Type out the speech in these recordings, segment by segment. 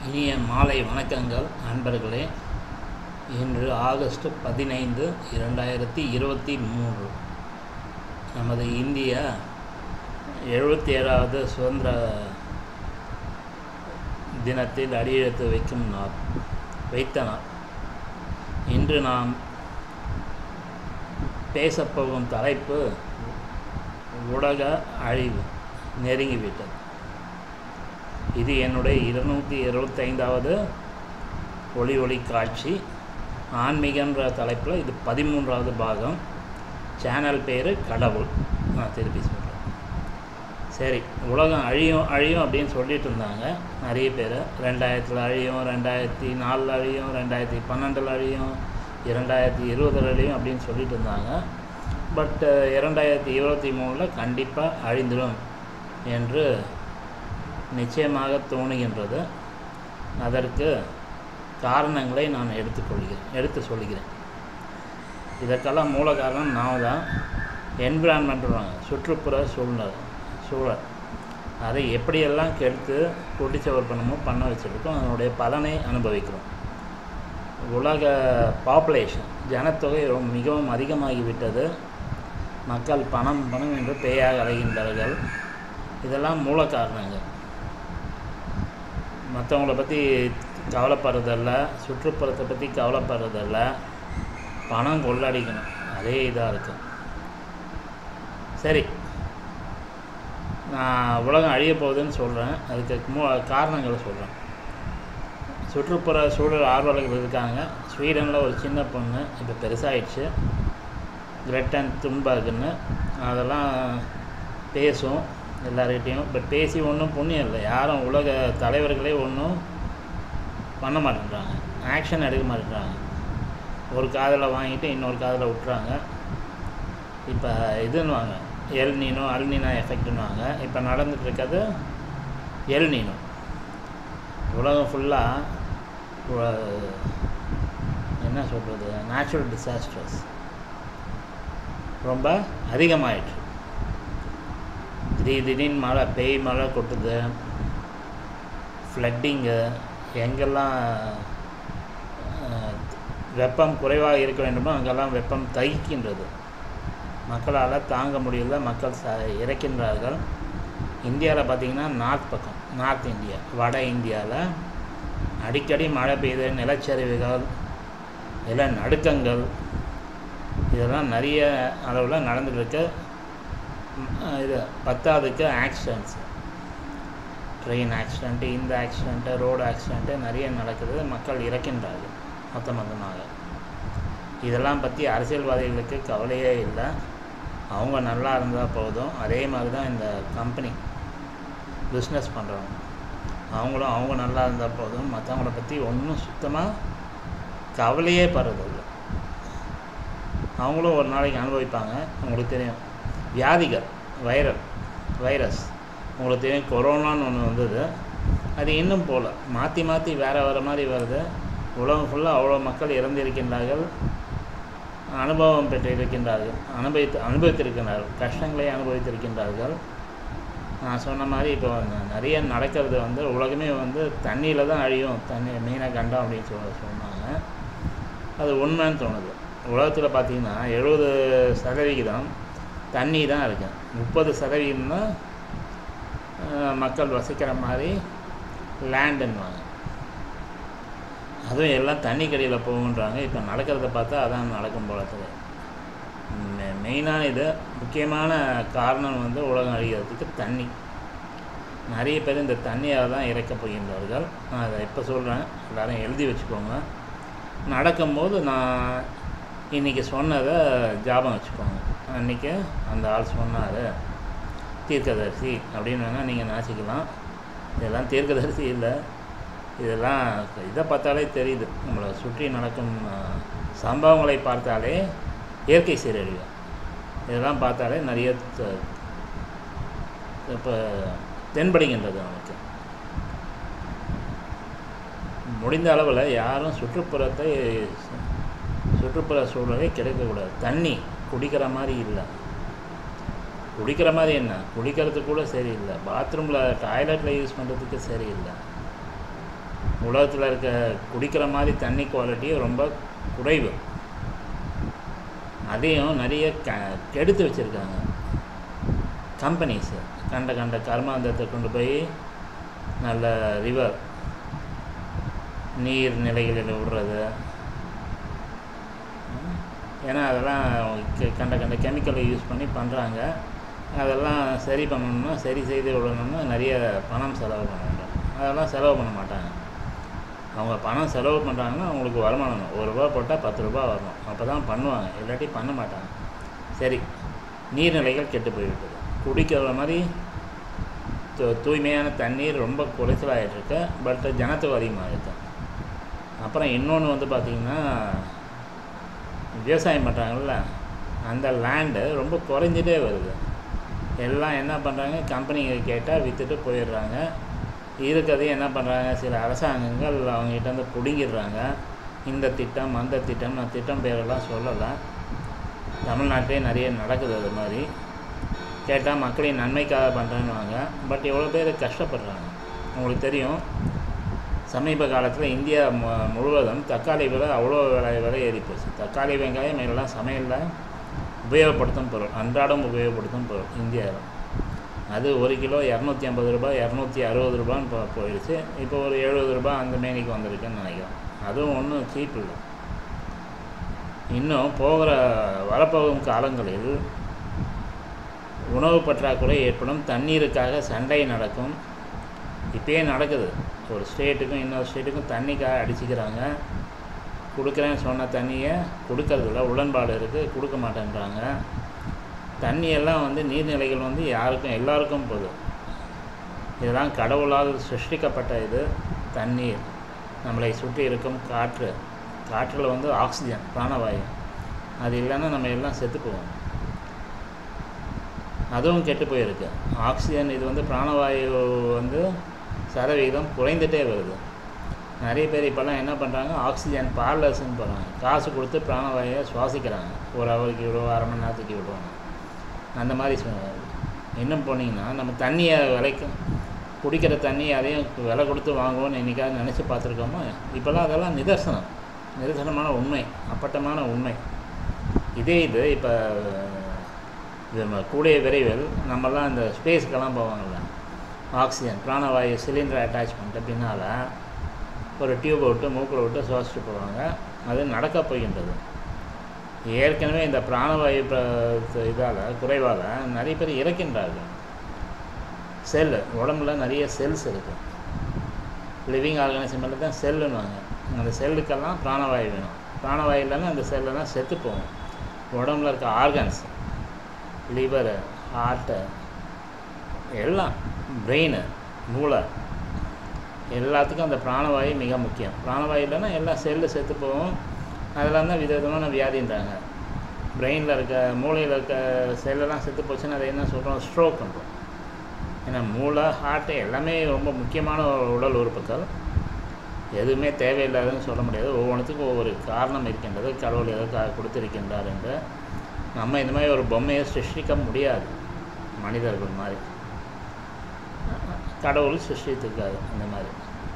இனிய மாலை வணக்கங்கள் நண்பர்களே இன்று ஆகஸ்ட் பதினைந்து இரண்டாயிரத்தி இருபத்தி மூன்று நமது இந்திய எழுபத்தி ஏழாவது சுதந்திர தினத்தில் அடியெடுத்து வைக்கும் நாள் வைத்த நாள் இன்று நாம் பேசப்போகும் தலைப்பு உலக அழிவு நெருங்கிவிட்டது இது என்னுடைய இருநூற்றி இருபத்தைந்தாவது ஒளி ஒளி காட்சி ஆன்மீகன்ற தலைப்பில் இது பதிமூன்றாவது பாகம் சேனல் பேர் கடவுள் நான் திருப்பி சொல்கிறேன் சரி உலகம் அழியும் அழியும் அப்படின்னு சொல்லிட்டு இருந்தாங்க நிறைய பேர் ரெண்டாயிரத்தில் அழியும் ரெண்டாயிரத்தி நாலில் அழியும் ரெண்டாயிரத்தி பன்னெண்டில் அழியும் இரண்டாயிரத்தி இருபதில் அழியும் அப்படின்னு சொல்லிட்டு இருந்தாங்க பட் இரண்டாயிரத்தி இருபத்தி மூணில் கண்டிப்பாக அழிந்துடும் என்று நிச்சயமாக தோணுகின்றது அதற்கு காரணங்களை நான் எடுத்துக்கொள்கிறேன் எடுத்து சொல்கிறேன் இதற்கெல்லாம் மூல காரணம் நான் தான் என்விரான்மெண்ட்வாங்க சுற்றுப்புற சூழ்நிலை சூழல் அதை எப்படியெல்லாம் கெடுத்து குட்டிச்சவர் பண்ணமோ பண்ண வச்சுருக்கோம் அதனுடைய பலனை அனுபவிக்கிறோம் உலக பாப்புலேஷன் ஜனத்தொகை ரொம்ப- மிகவும் அதிகமாகிவிட்டது மக்கள் பணம் பணம் என்று பேயாக அலைகின்றார்கள் இதெல்லாம் மூல காரணங்கள் மற்றவங்கள பற்றி கவலைப்படுறதில்ல சுற்றுப்புறத்தை பற்றி கவலைப்படுறதில்ல பணம் கொள்ளடிக்கணும் அதே இதாக இருக்கு சரி நான் உலகம் அழிய போகுதுன்னு சொல்கிறேன் அதுக்கு மூ காரணங்களை சொல்கிறேன் சுற்றுப்புற சூழல் ஆர்வலர்கள் இருக்காங்க ஸ்வீடனில் ஒரு சின்ன பொண்ணு இப்போ பெருசாகிடுச்சு கிரெட்டன் துன்பர்க்குன்னு அதெல்லாம் பேசும் எல்லார்கிட்டையும் பட் பேசி ஒன்றும் புண்ணியம் இல்லை யாரும் உலக தலைவர்களே ஒன்றும் பண்ண மாட்டேங்கிறாங்க ஆக்ஷன் எடுக்க மாட்டேங்கிறாங்க ஒரு காதில் வாங்கிட்டு இன்னொரு காதில் விட்டுறாங்க இப்போ இதுன்னுவாங்க எல் நீனோ அல் நீனோ எஃபெக்ட்னுவாங்க இப்போ நடந்துட்டு இருக்கிறது எல் நீனோ உலகம் ஃபுல்லாக என்ன சொல்கிறது நேச்சுரல் டிசாஸ்டர்ஸ் ரொம்ப அதிகமாயிடுச்சு திடீர் திடீர்னு மழை பேய் மழை கொட்டுது ஃப்ளட்டிங்கு எங்கெல்லாம் அஹ், வெப்பம் குறைவாக இருக்க வேண்டுமோ அங்கெல்லாம் வெப்பம் தகிக்கின்றது மக்களால் தாங்க முடியல மக்கள் ச இறக்கின்றார்கள் இந்தியாவில் பார்த்தீங்கன்னா நார்த் பக்கம் நார்த் இந்தியா வட இந்தியாவில் அடிக்கடி மழை பெய்யுது நிலச்சரிவுகள் நில நடுக்கங்கள் இதெல்லாம் நிறைய அளவில் நடந்துட்டு இருக்கு ம், இது பத்தாவதுக்கு ஆக்சிடென்ட்ஸ் ட்ரெயின் ஆக்சிடெண்ட்டு இந்த ஆக்சிடெண்ட்டு ரோடு ஆக்சிடெண்ட்டு நிறைய நடக்குது மக்கள் இறக்கின்றார்கள் மொத்த மொத்தமாக இதெல்லாம் பற்றி அரசியல்வாதிகளுக்கு கவலையே இல்லை அவங்க நல்லா இருந்தால் போதும் அதே மாதிரி தான் இந்த கம்பெனி பிஸ்னஸ் பண்ணுறவங்க அவங்களும் அவங்க நல்லா இருந்தால் போதும் மற்றவங்கள பற்றி ஒன்றும் சுத்தமாக கவலையே படுறதில்லை அவங்களும் ஒரு நாளைக்கு அனுபவிப்பாங்க உங்களுக்கு தெரியும் வியாதிகள் வைரல் வைரஸ் உங்களுக்கு தெரியும் கொரோனான்னு ஒன்று வந்தது அது இன்னும் போகல மாற்றி மாற்றி வேறு வேறு மாதிரி வருது உலகம் ஃபுல்லாக அவ்வளோ மக்கள் இறந்திருக்கின்றார்கள் அனுபவம் பெற்றிருக்கின்றார்கள் அனுபவித்து அனுபவித்திருக்கின்றார்கள் கஷ்டங்களை அனுபவித்திருக்கின்றார்கள் நான் சொன்ன மாதிரி இப்போ ந- நிறைய நடக்கிறது வந்து உலகமே வந்து தண்ணியில் தான் அழியும் தண்ணி மீனை கண்டம் அப்படின்னு சொல்ல சொன்னாங்க அது உண்மைன்னு தோணுது உலகத்தில் பார்த்தீங்கன்னா எழுபது சதவிகிதம் தண்ணி தான் இருக்கு முப்பது சதவிகிதம் தான் அஹ், மக்கள் வசிக்கிற மாதிரி லேண்டுன்னுவாங்க அதுவும் எல்லாம் தண்ணி கடியில் போகுன்றாங்க இப்போ நடக்கிறத பார்த்தா அதான் நடக்கும் போல தெரியுது மெ- மெயினான இது முக்கியமான காரணம் வந்து உலகம் அழிகிறதுக்கு தண்ணி நிறைய பேர் இந்த தண்ணியால் தான் இறக்கப் போகின்றார்கள் நான் அதை இப்போ சொல்கிறேன் எல்லாரும் எழுதி வச்சுக்கோங்க நடக்கும்போது நான் இன்றைக்கி சொன்னதை ஜாபம் வச்சுக்கோங்க அன்றைக்கி அந்த ஆள் சொன்னார் தீர்க்கதரிசி அப்படின்னு வேணால் நீங்கள் நினச்சிக்கலாம் இதெல்லாம் தீர்க்கதரிசி இல்லை இதெல்லாம் இதை பார்த்தாலே தெரியுது நம்மளை சுற்றி நடக்கும் அஹ், சம்பவங்களை பார்த்தாலே இயற்கை சீரழிவு இதெல்லாம் பார்த்தாலே நிறைய இப்போ தென்படுகின்றது நமக்கு முடிந்த அளவில் யாரும் சுற்றுப்புறத்தை சுற்றுப்புற சூழலை கிடைக்கக்கூடாது தண்ணி குடிக்கிற மாதிரி இல்லை குடிக்கிற மாதிரி என்ன குடிக்கிறதுக்கு கூட சரியில்லை பாத்ரூமில் டாய்லெட்டில் யூஸ் பண்ணுறதுக்கு சரியில்லை உலகத்தில் இருக்க குடிக்கிற மாதிரி தண்ணி குவாலிட்டி ரொம்ப குறைவு அதையும் நிறைய க கெடுத்து வச்சுருக்காங்க கம்பெனிஸு கண்ட கண்ட கர்மாந்தத்தை கொண்டு போய் நல்ல ரிவர் நீர் நிலைகளில் விடுறது ஏன்னா அதெல்லாம் கெ- கண்ட கண்ட கெமிக்கலை யூஸ் பண்ணி பண்ணுறாங்க அதெல்லாம் சரி பண்ணணும்னா சரி செய்து விடணும்னா நிறைய பணம் செலவு பண்ண வேண்டும் அதெல்லாம் செலவு பண்ண மாட்டாங்க அவங்க பணம் செலவு பண்ணுறாங்கன்னா அவங்களுக்கு வருமானம் வேணும். ஒரு ரூபா போட்டால் பத்து ரூபா வரணும் அப்போ தான் பண்ணுவாங்க இல்லாட்டி பண்ண மாட்டாங்க சரி நீர்நிலைகள் கெட்டு போய்விட்டது குடிக்கிற மாதிரி தூ தூய்மையான தண்ணீர் ரொம்ப குறைச்சலாகிட்டு இருக்கு பட் ஜனத்தொகை அதிகமாக இருக்கு அப்புறம் இன்னொன்று வந்து பார்த்திங்கன்னா விவசாயம் பண்ணுறாங்கல்ல அந்த லேண்டு ரொம்ப குறைஞ்சிட்டே வருது எல்லாம் என்ன பண்ணுறாங்க கம்பெனிங்க கேட்டால் விற்றுட்டு போயிடுறாங்க இருக்கிறதையும் என்ன பண்ணுறாங்க சில அரசாங்கங்கள் அவங்ககிட்ட வந்து பிடுங்கிடுறாங்க இந்த திட்டம் அந்த திட்டம் நான் திட்டம் பேரெல்லாம் சொல்லலை தமிழ்நாட்டிலே நிறைய நடக்குது அது மாதிரி கேட்டால் மக்களின் நன்மைக்காக பண்ணுறேன்னுவாங்க பட் எவ்வளோ பேர் கஷ்டப்படுறாங்க உங்களுக்கு தெரியும் சமீப காலத்தில் இந்தியா மு முழுவதும் தக்காளி விலை அவ்வளோ விலை விலை ஏறி போச்சு தக்காளி வெங்காயம் எல்லாம் சமையலில் உபயோகப்படுத்தும் பொருள் அன்றாடம் உபயோகப்படுத்தும் பொருள் இந்தியாவில் அது ஒரு கிலோ இரநூத்தி ஐம்பது ரூபாய் இரநூத்தி அறுபது ரூபான்னு இப்போ போயிடுச்சு இப்போ ஒரு எழுபது ரூபாய் அந்த மேனிக்கு வந்திருக்குன்னு நினைக்கிறேன் அதுவும் ஒன்றும் சீப் இல்லை இன்னும் போகிற வரப்போகும் காலங்களில் உணவு பற்றாக்குறை ஏற்படும் தண்ணீருக்காக சண்டை நடக்கும் இப்பயே நடக்குது ஒரு ஸ்டேட்டுக்கும் இன்னொரு ஸ்டேட்டுக்கும் தண்ணிக்காக அடிச்சுக்கிறாங்க கொடுக்குறேன்னு சொன்ன தண்ணியை கொடுக்கறதில்ல உடன்பாடு இருக்குது கொடுக்க மாட்டேன்றாங்க தண்ணியெல்லாம் வந்து நீர்நிலைகள் வந்து யாருக்கும் எல்லாருக்கும் போதும் இதெல்லாம் கடவுளால் சிருஷ்டிக்கப்பட்ட இது தண்ணீர் நம்மளை சுற்றி இருக்கும் காற்று காற்றில் வந்து ஆக்சிஜன் பிராணவாயு அது இல்லைன்னா நம்ம எல்லாம் செத்து போவோம் அதுவும் கெட்டு போயிருக்கு ஆக்சிஜன் இது வந்து பிராணவாயு வந்து சதவீதம் குறைந்துட்டே வருது நிறைய பேர் இப்போல்லாம் என்ன பண்ணுறாங்க ஆக்சிஜன் பார்லர்ஸ்ன்னு போகிறாங்க காசு கொடுத்து பிராணவாயுவை சுவாசிக்கிறாங்க ஒரு ஹவருக்கு இவ்வளோ அரை மணி நேரத்துக்கு விடுவாங்க அந்த மாதிரி சு- இன்னும் போனீங்கன்னா நம்ம தண்ணியை விலைக்கு குடிக்கிற தண்ணி அதையும் விலை கொடுத்து வாங்குவோம்னு என்றைக்காவது நினச்சி பார்த்துருக்கோமோ இப்போல்லாம் அதெல்லாம் நிதர்சனம் நிதர்சனமான உண்மை அப்பட்டமான உண்மை இதே இது இப்போ இது நம்ம கூடிய விரைவில் நம்மலாம் இந்த ஸ்பேஸ்க்கெல்லாம் போவாங்கள்ல ஆக்சிஜன் பிராணவாயு சிலிண்டர் அட்டாச் பண்ணிட்ட பின்னால் ஒரு டியூப்பை விட்டு மூக்கில் விட்டு சுவாசிட்டு போவாங்க அது நடக்க போகின்றது ஏற்கனவே இந்த பிராணவாயு இதால் குறைவால் நிறைய பேர் இறக்கின்றார்கள் செல் உடம்புல நிறைய செல்ஸ் இருக்குது லிவிங் ஆர்கானிசமில் தான் செல்லுன்னுவாங்க அந்த செல்லுக்கெல்லாம் பிராணவாயு வேணும் பிராணவாயு இல்லைன்னா அந்த செல்லெல்லாம் செத்து போகும் உடம்புல இருக்க ஆர்கன்ஸ் லிவரு ஹார்ட்டு எல்லாம் பிரெயின் மூளை எல்லாத்துக்கும் அந்த பிராணவாயு மிக முக்கியம் பிராணவாயு இல்லைன்னா எல்லா செல்லு செத்து போகும் அதெல்லாம் தான் விதவிதமான வியாதின்றாங்க பிரெயினில் இருக்க மூளையில் இருக்க செல்லெல்லாம் செத்து போச்சுன்னா அதை என்ன சொல்கிறோம் ஸ்ட்ரோக் பண்ணுறோம் ஏன்னா மூளை ஹார்ட்டு எல்லாமே ரொம்ப முக்கியமான உடல் உறுப்புகள் எதுவுமே தேவையில்லாதுன்னு சொல்ல முடியாது ஒவ்வொன்றுத்துக்கும் ஒவ்வொரு காரணம் இருக்கின்றது கடவுள் எதற்காக கொடுத்திருக்கின்றார் என்று நம்ம இந்த மாதிரி ஒரு பொம்மையை சிருஷ்டிக்க முடியாது மனிதர்கள் மாதிரி கடவுள் சிருஷ்டித்திருக்காரு இந்த மாதிரி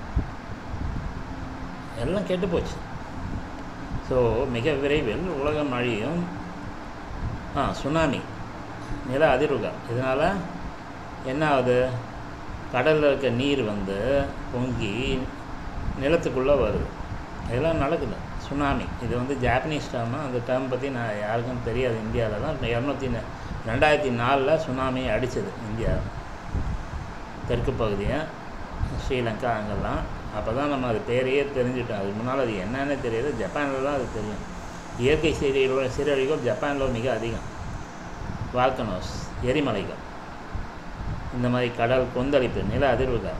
எல்லாம் கெட்டு போச்சு ஸோ மிக விரைவில் உலகம் அழியும் ஆ சுனாமி நில அதிர்வுகள் இதனால் என்ன ஆகுது கடலில் இருக்க நீர் வந்து பொங்கி நிலத்துக்குள்ளே வருது இதெல்லாம் நடக்குது சுனாமி இது வந்து ஜாப்பனீஸ் டேர்மு அந்த டேர்ம் பற்றி நான் யாருக்கும் தெரியாது இந்தியாவில் தான் இரநூத்தி ரெண்டாயிரத்தி நாலில் சுனாமி அடித்தது இந்தியா தெற்கு பகுதியை ஸ்ரீலங்கா அங்கெல்லாம் அப்போ தான் நம்ம அது பேரையே தெரிஞ்சுட்டோம் அதுக்கு முன்னால் அது என்னன்னே தெரியாது ஜப்பானில் தான் அது தெரியும் இயற்கை சீரழிவு சீரழிவுகள் ஜப்பானில் மிக அதிகம் வால்கனோஸ் எரிமலைகள் இந்த மாதிரி கடல் கொந்தளிப்பு நில அதிர்வுகள்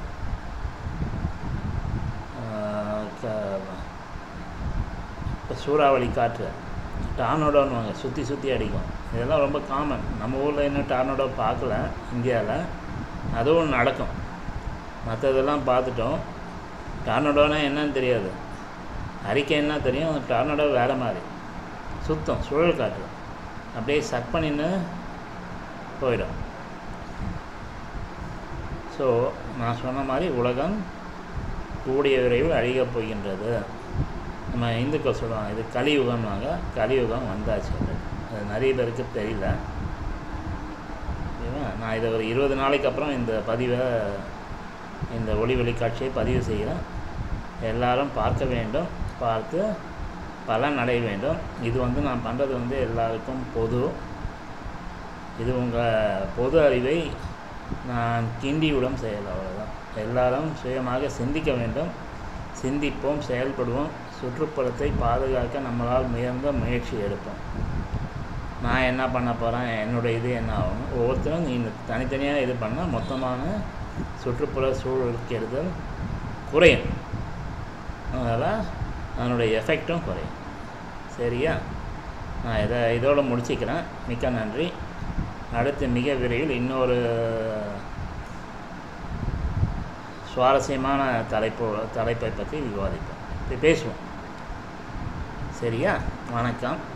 ஆஹ் க- இப்போ சூறாவளி காற்று டார்னோடோன்னுவாங்க சுற்றி சுற்றி அடிக்கும் இதெல்லாம் ரொம்ப காமன் நம்ம ஊரில் இன்னும் டார்னோடோ பார்க்கல இந்தியாவில் அதுவும் நடக்கும் மற்றதெல்லாம் பார்த்துட்டோம் டார்னோடோனா என்னன்னு தெரியாது ஹரிக்கேன்னா தெரியும் டார்னோடோ வேறு மாதிரி சுத்தம் சுழல் காற்று அப்படியே சக் பண்ணின்னு போயிடும் ஸோ நான் சொன்ன மாதிரி உலகம் கூடிய விரைவில் அழியப் போகின்றது நம்ம இந்துக்கள் சொல்லுவாங்க இது கலியுகம்வாங்க கலியுகம் வந்தாச்சு அது அது நிறைய பேருக்கு தெரியல ஓகேவா நான் இதை ஒரு இருபது நாளைக்கு அப்புறம் இந்த பதிவை இந்த ஒளி வெளிக்காட்சியை பதிவு செய்கிறேன் எல்லாரும் பார்க்க வேண்டும் பார்த்து பலன் அடைய வேண்டும் இது வந்து நான் பண்ணுறது வந்து எல்லாருக்கும் பொது இது உங்கள் பொது அறிவை நான் கிண்டிவிடும் செயல் அவ்வளோதான் எல்லாரும் சுயமாக சிந்திக்க வேண்டும் சிந்திப்போம் செயல்படுவோம் சுற்றுப்புறத்தை பாதுகாக்க நம்மளால் முயன்ற முயற்சி எடுப்போம் நான் என்ன பண்ண போகிறேன் என்னுடைய இது என்ன ஆகும் ஒவ்வொருத்தரும் நீ தனித்தனியாக இது பண்ணால் மொத்தமான சுற்றுப்புற சூழல் கெடுதல் குறையும் அதனால் அதனுடைய எஃபெக்டும் குறையும் சரியா நான் இதை இதோடு முடிச்சுக்கிறேன் மிக்க நன்றி அடுத்து மிக விரைவில் இன்னொரு சுவாரஸ்யமான தலைப்பு தலைப்பை பற்றி விவாதிப்போம் பேசுவோம் சரியா வணக்கம்